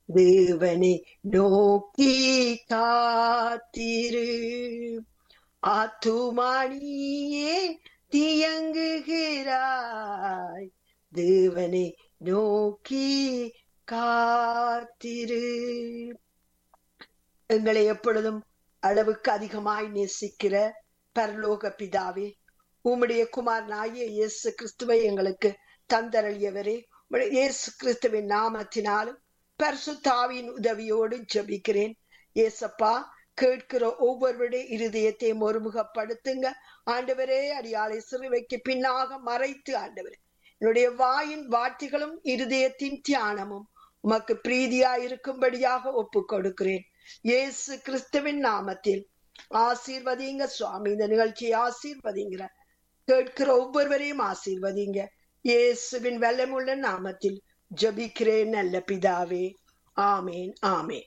தேவனை நோக்கி காத்திரு ஆத்துமானியே தியங்குகிறாய் தேவனை நோக்கி காத்திரு எங்களை எப்பொழுதும் அளவுக்கு அதிகமாய் நேசிக்கிற பரலோக பிதாவே உம்முடைய குமார் நாய இயேசு கிறிஸ்துவை எங்களுக்கு தந்தரளியவரே உம்முடைய இயேசு கிறிஸ்துவின் நாமத்தினாலும் பரிசுத்தாவின் உதவியோடு ஜெபிக்கிறேன் ஏசப்பா கேட்கிற ஒவ்வொருவருடைய இருதயத்தையும் ஒருமுகப்படுத்துங்க ஆண்டவரே அடியாளை சிறுவைக்கு பின்னாக மறைத்து ஆண்டவரே என்னுடைய வாயின் வார்த்தைகளும் இருதயத்தின் தியானமும் உமக்கு பிரீதியா இருக்கும்படியாக ஒப்பு கொடுக்கிறேன் இயேசு கிறிஸ்துவின் நாமத்தில் ஆசீர்வதிங்க சுவாமி இந்த நிகழ்ச்சியை ஆசீர்வதிங்கிற கேட்கிற ஒவ்வொருவரையும் ஆசீர்வதிங்க இயேசுவின் வெள்ளமுள்ள நாமத்தில் ஜபிக்கிறேன் நல்ல பிதாவே ஆமேன் ஆமேன்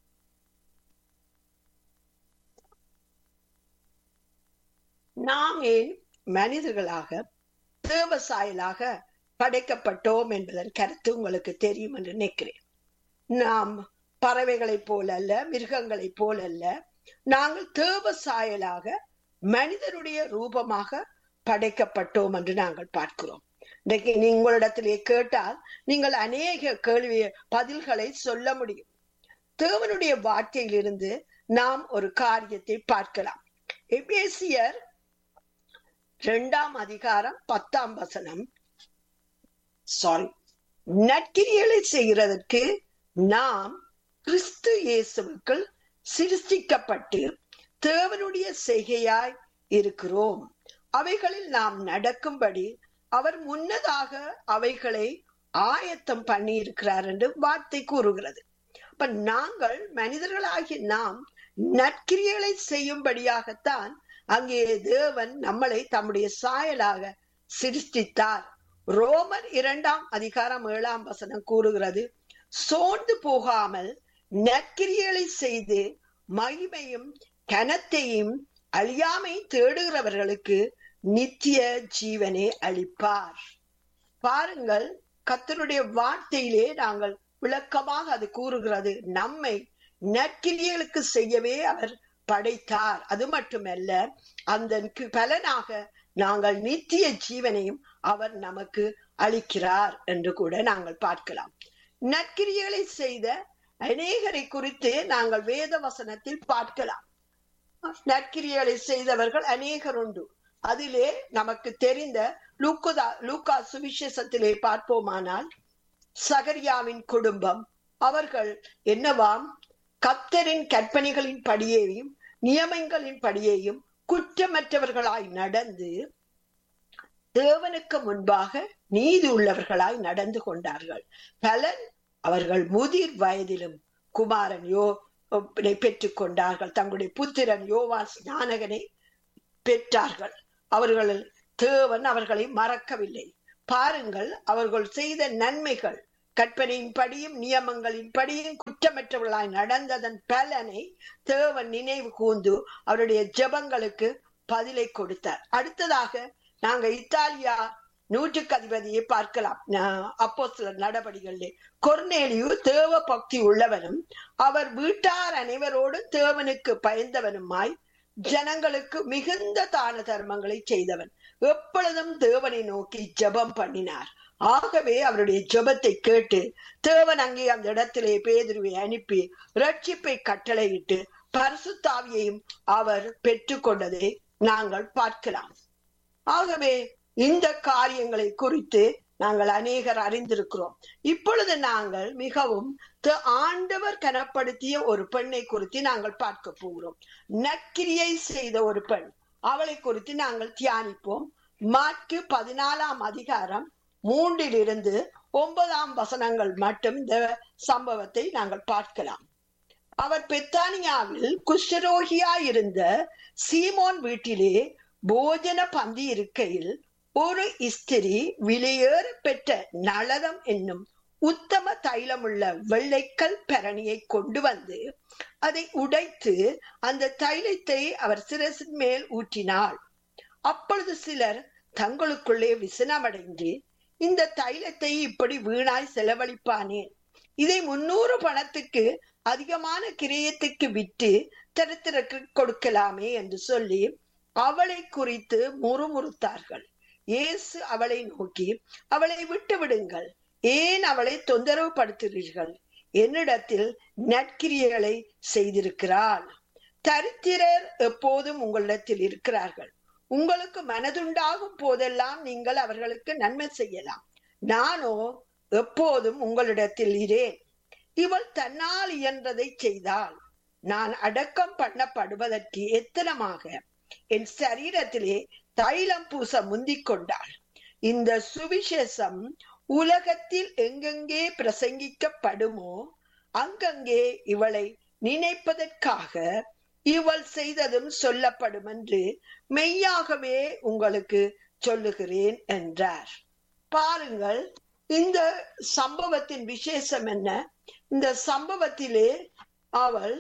நாம் ஏன் மனிதர்களாக தேவசாயலாக படைக்கப்பட்டோம் என்பதன் கருத்து உங்களுக்கு தெரியும் என்று நினைக்கிறேன் நாம் பறவைகளைப் போல அல்ல மிருகங்களைப் போல அல்ல நாங்கள் தேவசாயலாக மனிதனுடைய ரூபமாக படைக்கப்பட்டோம் என்று நாங்கள் பார்க்கிறோம் இன்றைக்கு உங்களிடத்திலே கேட்டால் நீங்கள் அநேக கேள்வி பதில்களை சொல்ல முடியும் தேவனுடைய வார்த்தையிலிருந்து நாம் ஒரு காரியத்தை பார்க்கலாம் எபேசியர் இரண்டாம் அதிகாரம் பத்தாம் வசனம் சாரி நற்கிரியலை செய்கிறதற்கு நாம் கிறிஸ்து இயேசுவுக்குள் சிருஷ்டிக்கப்பட்டு தேவனுடைய செய்கையாய் இருக்கிறோம் அவைகளில் நாம் நடக்கும்படி அவர் முன்னதாக அவைகளை ஆயத்தம் பண்ணி இருக்கிறார் என்று வார்த்தை கூறுகிறது அப்ப நாங்கள் மனிதர்களாகி நாம் நற்கிரியலை செய்யும்படியாகத்தான் அங்கே தேவன் நம்மளை தம்முடைய சாயலாக சிருஷ்டித்தார் ரோமர் இரண்டாம் அதிகாரம் ஏழாம் வசனம் கூறுகிறது சோர்ந்து போகாமல் நற்கிரியலை செய்து மகிமையும் கனத்தையும் அழியாமை தேடுகிறவர்களுக்கு நித்திய ஜீவனை அளிப்பார் பாருங்கள் கத்தருடைய வார்த்தையிலே நாங்கள் விளக்கமாக அது கூறுகிறது நம்மை நற்கிரியலுக்கு செய்யவே அவர் படைத்தார் அது மட்டுமல்ல அந்த பலனாக நாங்கள் நித்திய ஜீவனையும் அவர் நமக்கு அளிக்கிறார் என்று கூட நாங்கள் பார்க்கலாம் நற்கிரியலை செய்த அநேகரை குறித்து நாங்கள் வேத வசனத்தில் பார்க்கலாம் நற்கிரியலை செய்தவர்கள் அநேகர் உண்டு அதிலே நமக்கு தெரிந்த லூக்குதா லூக்கா சுவிசேஷத்திலே பார்ப்போமானால் சகரியாவின் குடும்பம் அவர்கள் என்னவாம் கத்தரின் கற்பனைகளின் படியையும் நியமங்களின் படியையும் குற்றமற்றவர்களாய் நடந்து தேவனுக்கு முன்பாக நீதி உள்ளவர்களாய் நடந்து கொண்டார்கள் பலன் அவர்கள் முதிர் வயதிலும் குமாரன் யோ பெற்றுக் கொண்டார்கள் தங்களுடைய புத்திரன் யோவா ஞானகனை பெற்றார்கள் அவர்கள் தேவன் அவர்களை மறக்கவில்லை பாருங்கள் அவர்கள் செய்த நன்மைகள் கற்பனையின் படியும் நியமங்களின் படியும் குற்றமற்றவர்களாய் நடந்ததன் பலனை தேவன் நினைவு கூர்ந்து அவருடைய ஜபங்களுக்கு பதிலை கொடுத்தார் அடுத்ததாக நாங்க இத்தாலியா நூற்றுக்கு அதிபதியை பார்க்கலாம் அப்போ சில நடவடிக்கைகளிலே கொர்நேலியு தேவ பக்தி உள்ளவனும் அவர் வீட்டார் அனைவரோடு தேவனுக்கு பயந்தவனுமாய் ஜனங்களுக்கு மிகுந்த தான தர்மங்களை செய்தவன் எப்பொழுதும் தேவனை நோக்கி ஜபம் பண்ணினார் ஆகவே அவருடைய ஜபத்தை கேட்டு தேவன் அங்கே அந்த இடத்திலே பேதுருவை அனுப்பி ரட்சிப்பை கட்டளையிட்டு பரிசுத்தாவியையும் அவர் பெற்றுக்கொண்டதை நாங்கள் பார்க்கலாம் ஆகவே இந்த காரியங்களை குறித்து நாங்கள் அநேகர் அறிந்திருக்கிறோம் இப்பொழுது நாங்கள் மிகவும் ஆண்டவர் கனப்படுத்திய ஒரு பெண்ணை குறித்து நாங்கள் பார்க்க போகிறோம் நக்கிரியை செய்த ஒரு பெண் அவளை குறித்து நாங்கள் தியானிப்போம் மாற்கு பதினாலாம் அதிகாரம் மூன்றிலிருந்து ஒன்பதாம் வசனங்கள் மட்டும் இந்த சம்பவத்தை நாங்கள் பார்க்கலாம் அவர் பெத்தானியாவில் குஷ்டரோகியா இருந்த சீமோன் வீட்டிலே போஜன பந்தி இருக்கையில் ஒரு இஸ்திரி விலையேற பெற்ற நளதம் என்னும் உத்தம தைலமுள்ள வெள்ளைக்கல் பரணியை கொண்டு வந்து அதை உடைத்து அந்த தைலத்தை அவர் சிரசின் மேல் ஊற்றினாள் அப்பொழுது சிலர் தங்களுக்குள்ளே விசனமடைந்து இந்த தைலத்தை இப்படி வீணாய் செலவழிப்பானேன் இதை முன்னூறு பணத்துக்கு அதிகமான கிரியத்துக்கு விட்டு தரித்திரக்கு கொடுக்கலாமே என்று சொல்லி அவளை குறித்து முறுமுறுத்தார்கள் இயேசு அவளை நோக்கி அவளை விட்டு விடுங்கள் ஏன் அவளை தொந்தரவு படுத்துகிறீர்கள் என்னிடத்தில் நற்கிரியைகளை செய்திருக்கிறாள் தரித்திரர் எப்போதும் உங்களிடத்தில் இருக்கிறார்கள் உங்களுக்கு மனதுண்டாகும் போதெல்லாம் நீங்கள் அவர்களுக்கு நன்மை செய்யலாம் நானோ எப்போதும் உங்களிடத்தில் இரேன் இவள் தன்னால் இயன்றதை செய்தால் நான் அடக்கம் பண்ணப்படுவதற்கு எத்தனமாக என் சரீரத்திலே தைலம் பூச முந்திக் கொண்டாள் இந்த சுவிசேஷம் உலகத்தில் எங்கெங்கே பிரசங்கிக்கப்படுமோ அங்கங்கே இவளை நினைப்பதற்காக இவள் செய்ததும் சொல்லப்படும் என்று மெய்யாகவே உங்களுக்கு சொல்லுகிறேன் என்றார் பாருங்கள் இந்த சம்பவத்தின் விசேஷம் என்ன இந்த சம்பவத்திலே அவள்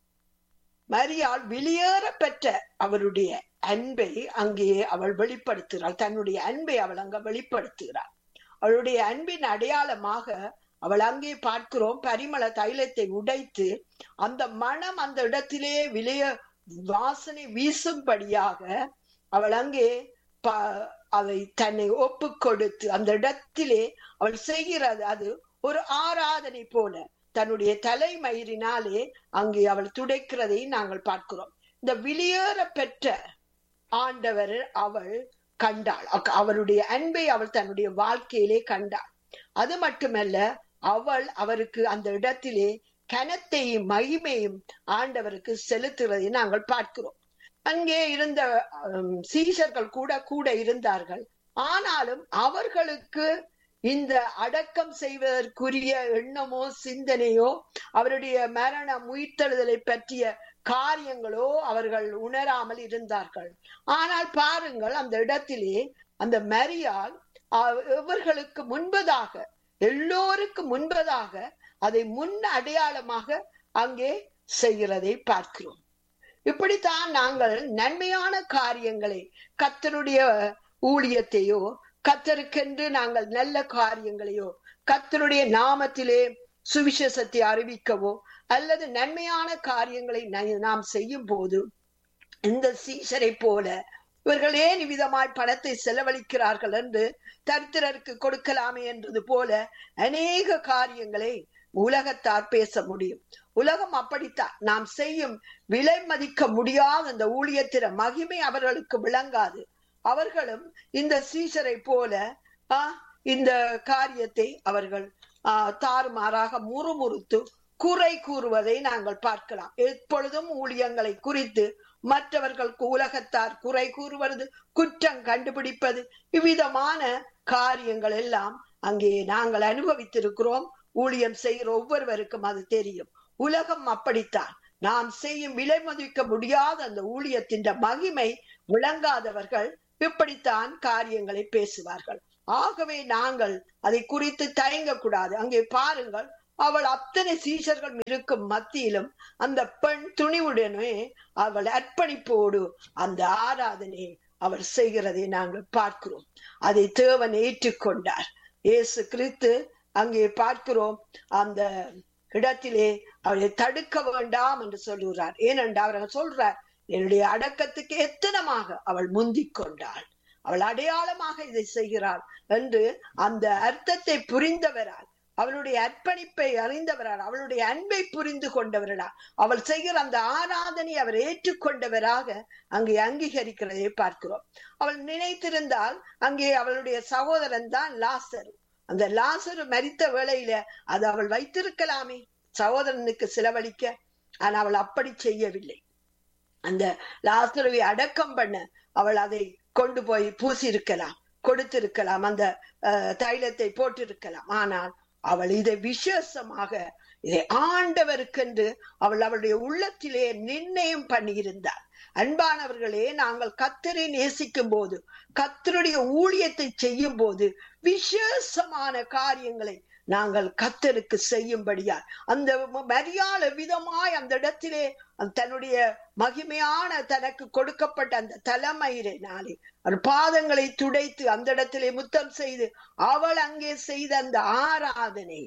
மரியாள் வெளியேற பெற்ற அவருடைய அன்பை அங்கே அவள் வெளிப்படுத்துகிறாள் தன்னுடைய அன்பை அவள் அங்க வெளிப்படுத்துகிறாள் அவளுடைய அன்பின் அடையாளமாக அவள் அங்கே பார்க்கிறோம் பரிமள தைலத்தை உடைத்து அந்த மனம் அந்த இடத்திலே விளைய வாசனை வீசும்படியாக அவள் அங்கே அதை தன்னை ஒப்பு கொடுத்து அந்த இடத்திலே அவள் செய்கிறது அது ஒரு ஆராதனை போல தன்னுடைய தலைமயிரினாலே அங்கே அவள் துடைக்கிறதை நாங்கள் பார்க்கிறோம் இந்த வெளியேற பெற்ற ஆண்டவர் அவள் கண்டாள் அவருடைய அன்பை அவள் தன்னுடைய வாழ்க்கையிலே கண்டாள் அது மட்டுமல்ல அவள் அவருக்கு அந்த இடத்திலே கனத்தையும் மகிமையும் ஆண்டவருக்கு செலுத்துவதை நாங்கள் பார்க்கிறோம் அங்கே இருந்த சீசர்கள் கூட கூட இருந்தார்கள் ஆனாலும் அவர்களுக்கு இந்த அடக்கம் செய்வதற்குரிய எண்ணமோ சிந்தனையோ அவருடைய மரண உயிர்த்தெழுதலை பற்றிய காரியங்களோ அவர்கள் உணராமல் இருந்தார்கள் ஆனால் பாருங்கள் அந்த இடத்திலே அந்த மரியால் இவர்களுக்கு முன்பதாக எல்லோருக்கு முன்பதாக அதை முன் அடையாளமாக அங்கே செய்கிறதை பார்க்கிறோம் இப்படித்தான் நாங்கள் நன்மையான காரியங்களை கத்தருடைய ஊழியத்தையோ கத்தருக்கென்று நாங்கள் நல்ல காரியங்களையோ கத்தருடைய நாமத்திலே சுவிசேஷத்தை அறிவிக்கவோ அல்லது நன்மையான காரியங்களை நாம் செய்யும் போது இந்த சீசரை போல இவர்கள் ஏன் விதமாய் பணத்தை செலவழிக்கிறார்கள் என்று தரித்திரருக்கு கொடுக்கலாமே என்றது போல அநேக காரியங்களை உலகத்தார் பேச முடியும் உலகம் அப்படித்தான் நாம் செய்யும் விலை மதிக்க முடியாத அந்த ஊழியத்திற மகிமை அவர்களுக்கு விளங்காது அவர்களும் இந்த சீசரை போல ஆஹ் இந்த காரியத்தை அவர்கள் ஆஹ் தாறுமாறாக முறுமுறுத்து குறை கூறுவதை நாங்கள் பார்க்கலாம் எப்பொழுதும் ஊழியங்களை குறித்து மற்றவர்களுக்கு உலகத்தார் குறை கூறுவது குற்றம் கண்டுபிடிப்பது இவ்விதமான காரியங்கள் எல்லாம் அங்கே நாங்கள் அனுபவித்திருக்கிறோம் ஊழியம் செய்கிற ஒவ்வொருவருக்கும் அது தெரியும் உலகம் அப்படித்தான் நாம் செய்யும் விலை மதிக்க முடியாத அந்த ஊழியத்தின் மகிமை விளங்காதவர்கள் இப்படித்தான் காரியங்களை பேசுவார்கள் ஆகவே நாங்கள் அதை குறித்து தயங்க கூடாது அங்கே பாருங்கள் அவள் அத்தனை சீசர்கள் இருக்கும் மத்தியிலும் அந்த பெண் துணிவுடனே அவள் அர்ப்பணிப்போடு அந்த ஆராதனை அவள் செய்கிறதை நாங்கள் பார்க்கிறோம் அதை தேவன் ஏற்றுக்கொண்டார் இயேசு கிறிஸ்து அங்கே பார்க்கிறோம் அந்த இடத்திலே அவளை தடுக்க வேண்டாம் என்று சொல்லுகிறார் ஏனென்றால் அவர்கள் சொல்றார் என்னுடைய அடக்கத்துக்கு எத்தனமாக அவள் முந்திக் கொண்டாள் அவள் அடையாளமாக இதை செய்கிறாள் என்று அந்த அர்த்தத்தை புரிந்தவரால் அவளுடைய அர்ப்பணிப்பை அறிந்தவரால் அவளுடைய அன்பை புரிந்து கொண்டவரா அவள் செய்கிற அந்த ஆராதனை அவர் ஏற்றுக்கொண்டவராக அங்கே அங்கீகரிக்கிறதை பார்க்கிறோம் அவள் நினைத்திருந்தால் அங்கே அவளுடைய சகோதரன் தான் லாசர் அந்த லாசரு மரித்த வேளையில அது அவள் வைத்திருக்கலாமே சகோதரனுக்கு செலவழிக்க ஆனா அவள் அப்படி செய்யவில்லை அந்த லாசருவை அடக்கம் பண்ண அவள் அதை கொண்டு போய் பூசி இருக்கலாம் கொடுத்திருக்கலாம் அந்த தைலத்தை போட்டிருக்கலாம் ஆனால் அவள் இதை விசேஷமாக இதை ஆண்டவருக்கென்று அவள் அவளுடைய உள்ளத்திலே நிர்ணயம் பண்ணியிருந்தாள் அன்பானவர்களே நாங்கள் கத்தரை நேசிக்கும் போது கத்தருடைய ஊழியத்தை செய்யும் போது விசேஷமான காரியங்களை நாங்கள் கத்தருக்கு செய்யும்படியா அந்த மரியாத விதமாய் அந்த இடத்திலே தன்னுடைய மகிமையான தனக்கு கொடுக்கப்பட்ட அந்த தலைமயிரினாலே அவர் பாதங்களை துடைத்து அந்த இடத்திலே முத்தம் செய்து அவள் அங்கே செய்த அந்த ஆராதனை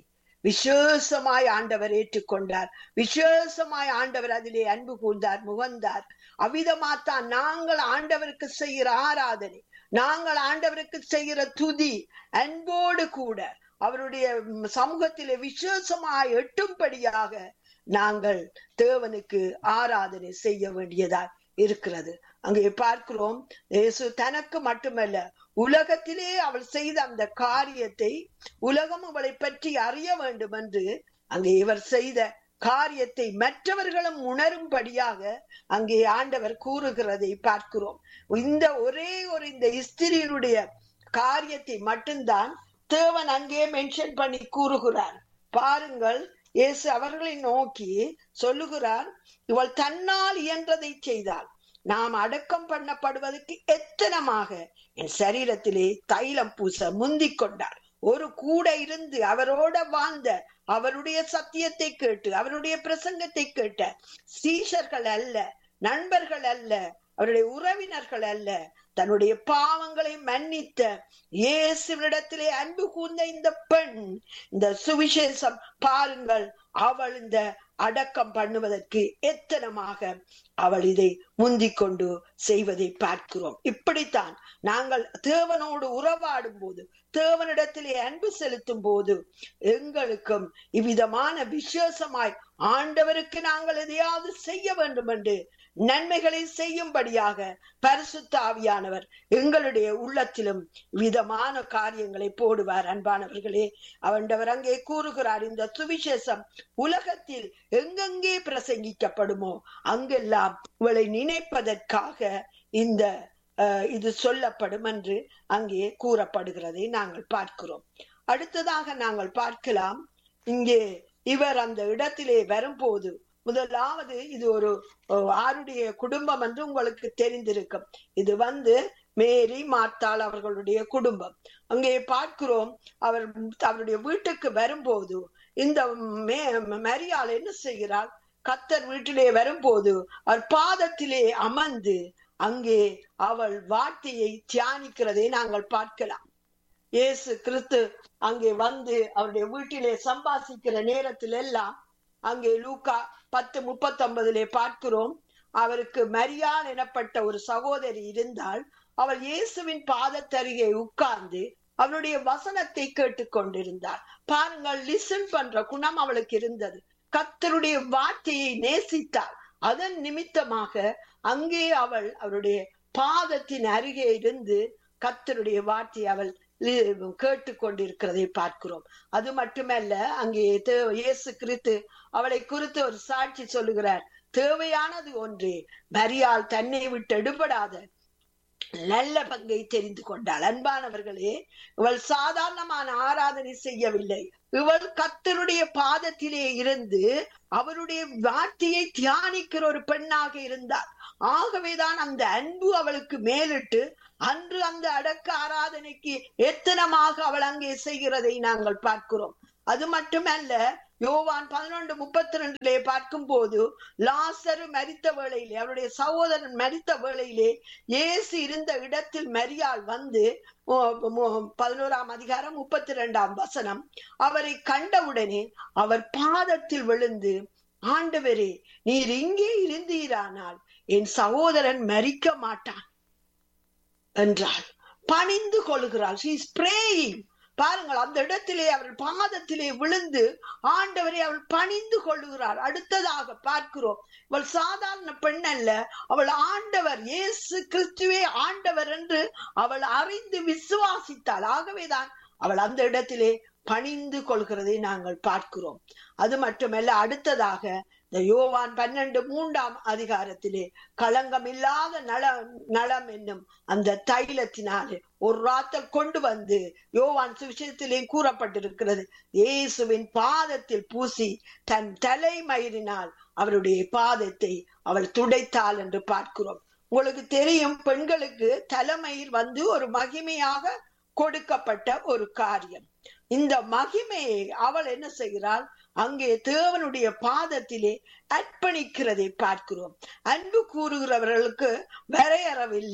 விசேஷமாய் ஆண்டவர் ஏற்றுக்கொண்டார் விசேஷமாய் ஆண்டவர் அதிலே அன்பு கூர்ந்தார் முகந்தார் அவ்விதமாத்தான் நாங்கள் ஆண்டவருக்கு செய்கிற ஆராதனை நாங்கள் ஆண்டவருக்கு செய்கிற துதி அன்போடு கூட அவருடைய சமூகத்திலே விசேஷமாய் எட்டும்படியாக நாங்கள் தேவனுக்கு ஆராதனை செய்ய வேண்டியதாய் இருக்கிறது அங்கே பார்க்கிறோம் இயேசு தனக்கு மட்டுமல்ல உலகத்திலே அவள் செய்த அந்த காரியத்தை உலகம் அவளை பற்றி அறிய வேண்டும் என்று அங்கே இவர் செய்த காரியத்தை மற்றவர்களும் உணரும்படியாக அங்கே ஆண்டவர் கூறுகிறதை பார்க்கிறோம் இந்த ஒரே ஒரு இந்த ஸ்திரியினுடைய காரியத்தை மட்டும்தான் தேவன் அங்கே மென்ஷன் பண்ணி கூறுகிறார் பாருங்கள் இயேசு அவர்களை நோக்கி சொல்லுகிறார் இவள் தன்னால் இயன்றதை செய்தாள் நாம் அடக்கம் பண்ணப்படுவதற்கு எத்தனமாக என் சரீரத்திலே தைலம் பூச முந்திக் கொண்டார் ஒரு கூட இருந்து அவரோட வாழ்ந்த அவருடைய சத்தியத்தை கேட்டு அவருடைய பிரசங்கத்தை கேட்ட சீஷர்கள் அல்ல நண்பர்கள் அல்ல அவருடைய உறவினர்கள் அல்ல தன்னுடைய பாவங்களை மன்னித்த இயேசுவிடத்திலே அன்பு கூர்ந்த இந்த பெண் இந்த சுவிசேஷம் பாருங்கள் அவள் இந்த அடக்கம் பண்ணுவதற்கு எத்தனமாக அவள் இதை முந்திக் கொண்டு செய்வதை பார்க்கிறோம் இப்படித்தான் நாங்கள் தேவனோடு உறவாடும் போது தேவனிடத்திலே அன்பு செலுத்தும் போது எங்களுக்கும் இவ்விதமான விசேஷமாய் ஆண்டவருக்கு நாங்கள் எதையாவது செய்ய வேண்டும் என்று நன்மைகளை செய்யும்படியாக பரிசுத்த ஆவியானவர் எங்களுடைய உள்ளத்திலும் விதமான காரியங்களை போடுவார் அன்பானவர்களே அவண்டவர் அங்கே கூறுகிறார் இந்த சுவிசேஷம் உலகத்தில் எங்கெங்கே பிரசங்கிக்கப்படுமோ அங்கெல்லாம் இவளை நினைப்பதற்காக இந்த இது சொல்லப்படும் என்று அங்கே கூறப்படுகிறதை நாங்கள் பார்க்கிறோம் அடுத்ததாக நாங்கள் பார்க்கலாம் இங்கே இவர் அந்த இடத்திலே வரும்போது முதலாவது இது ஒரு ஆருடைய குடும்பம் என்று உங்களுக்கு தெரிந்திருக்கும் இது வந்து மேரி மார்த்தாள் அவர்களுடைய குடும்பம் அங்கே பார்க்கிறோம் அவர் அவருடைய வீட்டுக்கு வரும்போது இந்த மே மரியாள் என்ன செய்கிறாள் கத்தர் வீட்டிலே வரும்போது அவர் பாதத்திலே அமர்ந்து அங்கே அவள் வார்த்தையை தியானிக்கிறதை நாங்கள் பார்க்கலாம் இயேசு கிறிஸ்து அங்கே வந்து அவருடைய வீட்டிலே சம்பாசிக்கிற நேரத்தில் எல்லாம் அங்கே லூக்கா பத்து முப்பத்தி ஒன்பதிலே பார்க்கிறோம் அவருக்கு மரியாள் எனப்பட்ட ஒரு சகோதரி இருந்தால் அவள் இயேசுவின் பாதத்தருகே உட்கார்ந்து அவருடைய வசனத்தை கேட்டுக்கொண்டிருந்தாள் பாருங்கள் லிசன் பண்ற குணம் அவளுக்கு இருந்தது கத்தருடைய வார்த்தையை நேசித்தாள் அதன் நிமித்தமாக அங்கே அவள் அவருடைய பாதத்தின் அருகே இருந்து கத்தருடைய வார்த்தையை அவள் கேட்டுக்கொண்டிருக்கிறதை பார்க்கிறோம் அது மட்டுமல்ல அங்கே இயேசு கிறித்து அவளை குறித்து ஒரு சாட்சி சொல்லுகிறார் தேவையானது ஒன்றே மரியால் தன்னை விட்டு எடுபடாத நல்ல பங்கை தெரிந்து கொண்டாள் அன்பானவர்களே இவள் சாதாரணமான ஆராதனை செய்யவில்லை இவள் கத்தருடைய பாதத்திலே இருந்து அவருடைய வார்த்தையை தியானிக்கிற ஒரு பெண்ணாக இருந்தார் ஆகவேதான் அந்த அன்பு அவளுக்கு மேலிட்டு அன்று அந்த அடக்க ஆராதனைக்கு எத்தனமாக அவள் அங்கே செய்கிறதை நாங்கள் பார்க்கிறோம் அது மட்டுமல்ல யோவான் பதினொன்று முப்பத்தி ரெண்டிலே பார்க்கும் போது லாசரு மரித்த வேளையிலே அவருடைய சகோதரன் மரித்த வேளையிலே இயேசு இருந்த இடத்தில் மரியாள் வந்து பதினோராம் அதிகாரம் முப்பத்தி ரெண்டாம் வசனம் அவரை கண்டவுடனே அவர் பாதத்தில் விழுந்து ஆண்டவரே நீர் இங்கே இருந்தீரானால் என் சகோதரன் மரிக்க மாட்டான் என்றாள் பணிந்து கொள்கிறாள் ஷீ இஸ் பிரேயிங் பாருங்கள் அந்த இடத்திலே அவள் பாதத்திலே விழுந்து ஆண்டவரை அவள் பணிந்து கொள்ளுகிறாள் அடுத்ததாக பார்க்கிறோம் அவள் சாதாரண பெண் அல்ல அவள் ஆண்டவர் இயேசு கிறிஸ்துவே ஆண்டவர் என்று அவள் அறிந்து விசுவாசித்தாள் ஆகவேதான் அவள் அந்த இடத்திலே பணிந்து கொள்கிறதை நாங்கள் பார்க்கிறோம் அது மட்டுமல்ல அடுத்ததாக இந்த யோவான் பன்னெண்டு மூன்றாம் அதிகாரத்திலே களங்கம் இல்லாத நல நலம் என்னும் அந்த தைலத்தினாலே ஒரு ராத்தல் கொண்டு வந்து யோவான் சுவிசேஷத்திலே கூறப்பட்டிருக்கிறது இயேசுவின் பாதத்தில் பூசி தன் தலைமயிரினால் அவருடைய பாதத்தை அவள் துடைத்தாள் என்று பார்க்கிறோம் உங்களுக்கு தெரியும் பெண்களுக்கு தலைமயிர் வந்து ஒரு மகிமையாக கொடுக்கப்பட்ட ஒரு காரியம் இந்த மகிமையை அவள் என்ன செய்கிறாள் அங்கே தேவனுடைய பாதத்திலே அர்ப்பணிக்கிறதை பார்க்கிறோம் அன்பு கூறுகிறவர்களுக்கு வரையறவில்லை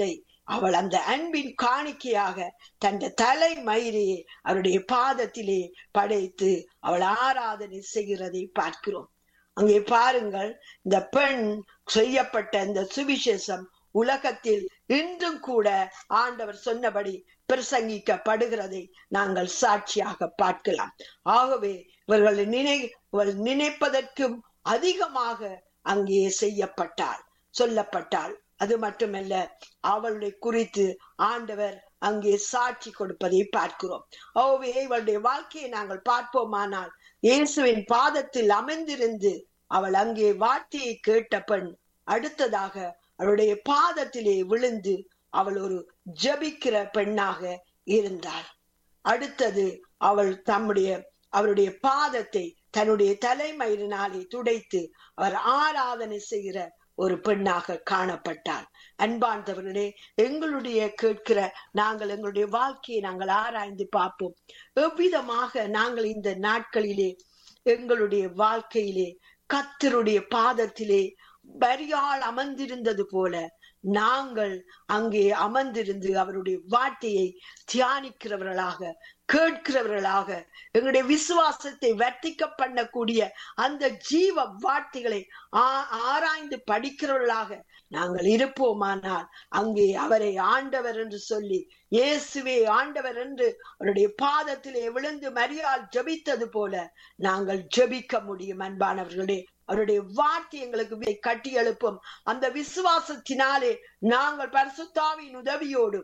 அவள் அந்த அன்பின் காணிக்கையாக தன் தலை மயிரையே அவருடைய பாதத்திலே படைத்து அவள் ஆராதனை செய்கிறதை பார்க்கிறோம் அங்கே பாருங்கள் இந்த பெண் செய்யப்பட்ட இந்த சுவிசேஷம் உலகத்தில் இன்றும் கூட ஆண்டவர் சொன்னபடி பிரசங்கிக்கப்படுகிறதை நாங்கள் சாட்சியாக பார்க்கலாம் ஆகவே இவர்கள் நினை இவள் நினைப்பதற்கும் அதிகமாக அங்கே செய்யப்பட்டாள் சொல்லப்பட்டாள் அது மட்டுமல்ல அவளுடைய குறித்து ஆண்டவர் அங்கே சாட்சி கொடுப்பதை பார்க்கிறோம் ஆகவே இவளுடைய வாழ்க்கையை நாங்கள் பார்ப்போமானால் இயேசுவின் பாதத்தில் அமர்ந்திருந்து அவள் அங்கே வார்த்தையை கேட்ட பெண் அடுத்ததாக அவளுடைய பாதத்திலே விழுந்து அவள் ஒரு ஜபிக்கிற பெண்ணாக இருந்தாள் அடுத்தது அவள் தம்முடைய அவருடைய பாதத்தை தன்னுடைய தலைமயிரினாலே துடைத்து அவர் ஆராதனை செய்கிற ஒரு பெண்ணாக காணப்பட்டாள் அன்பார்ந்தவர்களே எங்களுடைய கேட்கிற நாங்கள் எங்களுடைய வாழ்க்கையை நாங்கள் ஆராய்ந்து பார்ப்போம் எவ்விதமாக நாங்கள் இந்த நாட்களிலே எங்களுடைய வாழ்க்கையிலே கத்தருடைய பாதத்திலே வரியால் அமர்ந்திருந்தது போல நாங்கள் அங்கே அமர்ந்திருந்து அவருடைய வார்த்தையை தியானிக்கிறவர்களாக கேட்கிறவர்களாக எங்களுடைய விசுவாசத்தை வர்த்திக்க பண்ணக்கூடிய அந்த ஜீவ வார்த்தைகளை ஆராய்ந்து படிக்கிறவர்களாக நாங்கள் இருப்போமானால் அங்கே அவரை ஆண்டவர் என்று சொல்லி இயேசுவே ஆண்டவர் என்று அவருடைய பாதத்திலே விழுந்து மரியால் ஜபித்தது போல நாங்கள் ஜபிக்க முடியும் அன்பானவர்களே அவருடைய வார்த்தை எங்களுக்கு கட்டி எழுப்பும் அந்த விசுவாசத்தினாலே நாங்கள் பரிசுத்தாவின் உதவியோடு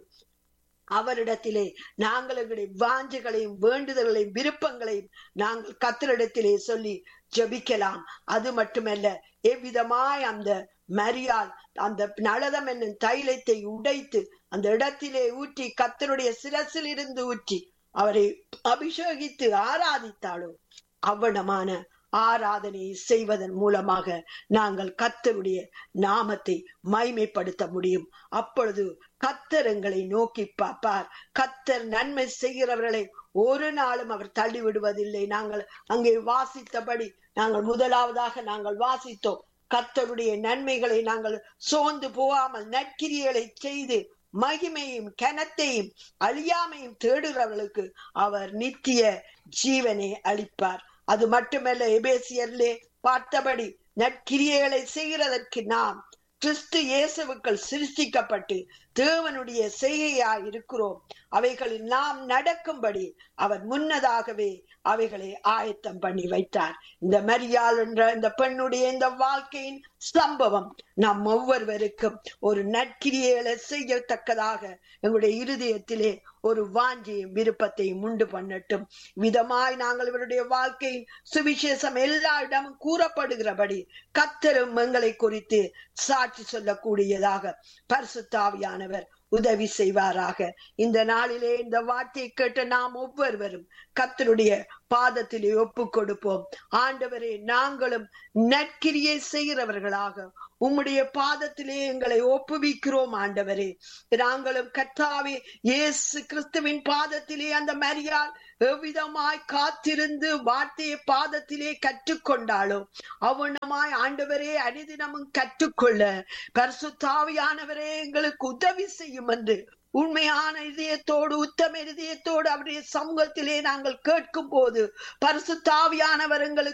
அவரிடத்திலே நாங்கள் எங்களுடைய வாஞ்சைகளையும் வேண்டுதல்களையும் விருப்பங்களையும் நாங்கள் கத்தரிடத்திலே சொல்லி ஜபிக்கலாம் அது மட்டுமல்ல எவ்விதமாய் அந்த மரியால் அந்த நளதம் என்னும் தைலத்தை உடைத்து அந்த இடத்திலே ஊற்றி கத்தருடைய சிரசில் இருந்து ஊற்றி அவரை அபிஷேகித்து ஆராதித்தாளோ அவ்வளமான ஆராதனையை செய்வதன் மூலமாக நாங்கள் கத்தருடைய நாமத்தை மைமைப்படுத்த முடியும் அப்பொழுது கத்தர் எங்களை நோக்கி பார்ப்பார் கத்தர் நன்மை செய்கிறவர்களை ஒரு நாளும் அவர் தள்ளி விடுவதில்லை நாங்கள் அங்கே வாசித்தபடி நாங்கள் முதலாவதாக நாங்கள் வாசித்தோம் கத்தருடைய நன்மைகளை நாங்கள் சோர்ந்து போகாமல் நற்கிரிகளை செய்து மகிமையும் கனத்தையும் அழியாமையும் தேடுகிறவர்களுக்கு அவர் நித்திய ஜீவனை அளிப்பார் அது மட்டுமல்ல எபேசியர்லே பார்த்தபடி நற்கிரியைகளை செய்கிறதற்கு நாம் கிறிஸ்து இயேசுவுக்கள் சிருஷ்டிக்கப்பட்டு தேவனுடைய செய்கையாய் இருக்கிறோம் அவைகளில் நாம் நடக்கும்படி அவர் முன்னதாகவே அவைகளை ஆயத்தம் பண்ணி வைத்தார் இந்த மரியாள் என்ற இந்த பெண்ணுடைய இந்த வாழ்க்கையின் சம்பவம் நம் ஒவ்வொருவருக்கும் ஒரு நற்கிரியைகளை செய்யத்தக்கதாக எங்களுடைய இருதயத்திலே ஒரு வாஞ்சியும் விருப்பத்தையும் உண்டு பண்ணட்டும் விதமாய் நாங்கள் இவருடைய வாழ்க்கையின் சுவிசேஷம் எல்லா இடமும் கூறப்படுகிறபடி கத்தரும் எங்களை குறித்து சாட்சி சொல்லக்கூடியதாக பரிசுத்தாவியானவர் உதவி செய்வாராக இந்த நாளிலே இந்த வார்த்தையை கேட்ட நாம் ஒவ்வொருவரும் கத்தருடைய பாதத்திலே ஒப்பு கொடுப்போம் ஆண்டவரே நாங்களும் நற்கிரியை செய்கிறவர்களாக உம்முடைய பாதத்திலே எங்களை ஒப்புவிக்கிறோம் ஆண்டவரே நாங்களும் கத்தாவே இயேசு கிறிஸ்துவின் பாதத்திலே அந்த மரியாள் எவ்விதமாய் காத்திருந்து வார்த்தையை பாதத்திலே கற்றுக்கொண்டாலோ அவனமாய் ஆண்டவரே அனிதினமும் கற்றுக்கொள்ள பரிசுத்தாவியானவரே எங்களுக்கு உதவி செய்யும் என்று உண்மையான இதயத்தோடு உத்தம இதயத்தோடு அவருடைய சமூகத்திலே நாங்கள் கேட்கும் போது பரிசுத்தாவியானவர் எங்களுக்கு